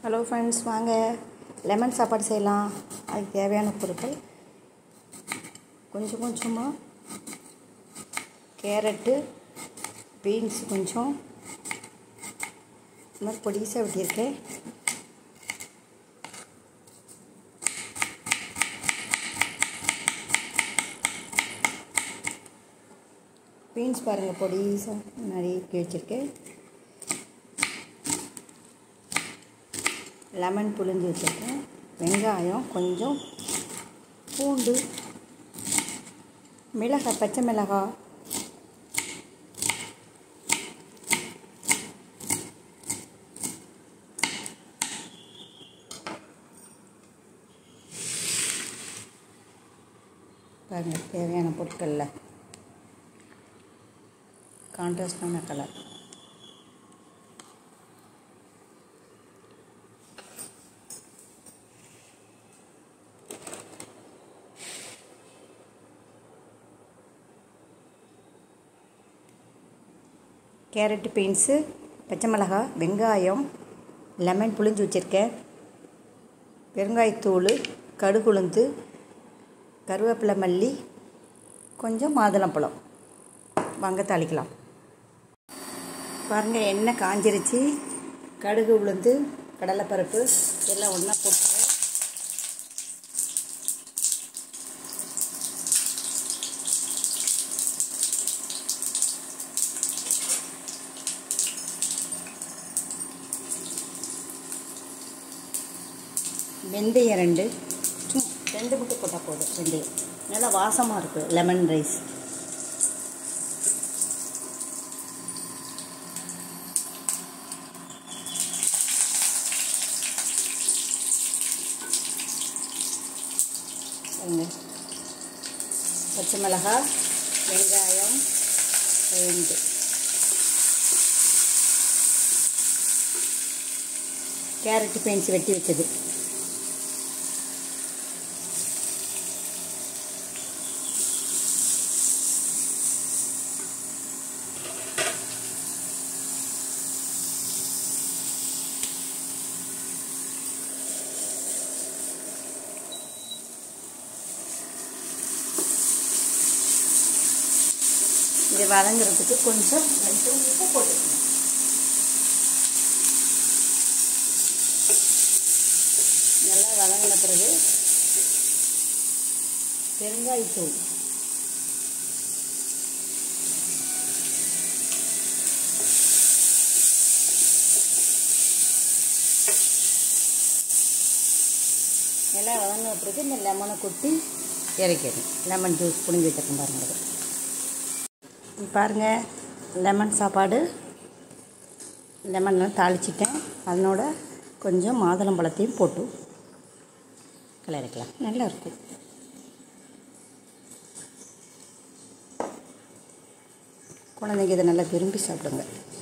hello friends வாங்க lemon சாப்பாடு செய்யலாம் அதுக்கு தேவையான பொருட்கள் கொஞ்சம் கொஞ்சமாக கேரட்டு பீன்ஸ் கொஞ்சம் இந்த மாதிரி பொடிசாக வெட்டியிருக்கேன் பீன்ஸ் பாருங்கள் பொடிசாக நிறைய வச்சுருக்கேன் லெமன் புழிஞ்சு வச்சுருக்கேன் வெங்காயம் கொஞ்சம் பூண்டு மிளகாய் பச்சை மிளகாய் பாருங்கள் தேவையான பொருட்களில் கான்ட்ராஸ்டான கலர் கேரட்டு பீன்ஸு பச்சை மிளகாய் வெங்காயம் லெமன் புளிஞ்சு வச்சுருக்கேன் பெருங்காயத்தூள் கடுகுளுந்து கருவேப்பிலை மல்லி கொஞ்சம் மாதுளம்பழம் வாங்க தாளிக்கலாம் பாருங்கள் எண்ணெய் காஞ்சிருச்சு கடுகு உளுந்து கடலைப்பருப்பு எல்லாம் ஒன்றா போட்டுருவேன் வெந்தயம் ரெண்டு சும்மா ரெண்டு மட்டும் போட்டால் போதும் வெந்தயம் நல்லா வாசமாக இருக்குது லெமன் ரைஸ் பச்சை மிளகாய் வெங்காயம் ரெண்டு கேரட்டு பீன்ஸ் வெட்டி வச்சது இதை வதங்குறதுக்கு கொஞ்சம் கொஞ்சம் உப்பு போட்டுக்கணும் நல்லா வதங்கின பிறகு பெருங்காயத்தூள் நல்லா வதங்கின பிறகு இந்த லெமனை கொட்டி இறக்கிடணும் லெமன் ஜூஸ் புளிஞ்சு வச்சிருக்கேன் பாருங்கள் பாருங்கள் லெமன் சாப்பாடு லெமன்லாம் தாளிச்சிட்டேன் அதனோட கொஞ்சம் மாதுளம்பழத்தையும் போட்டு கிளறிக்கலாம் நல்லா இருக்கும் குழந்தைங்க இதை நல்லா விரும்பி சாப்பிடுங்க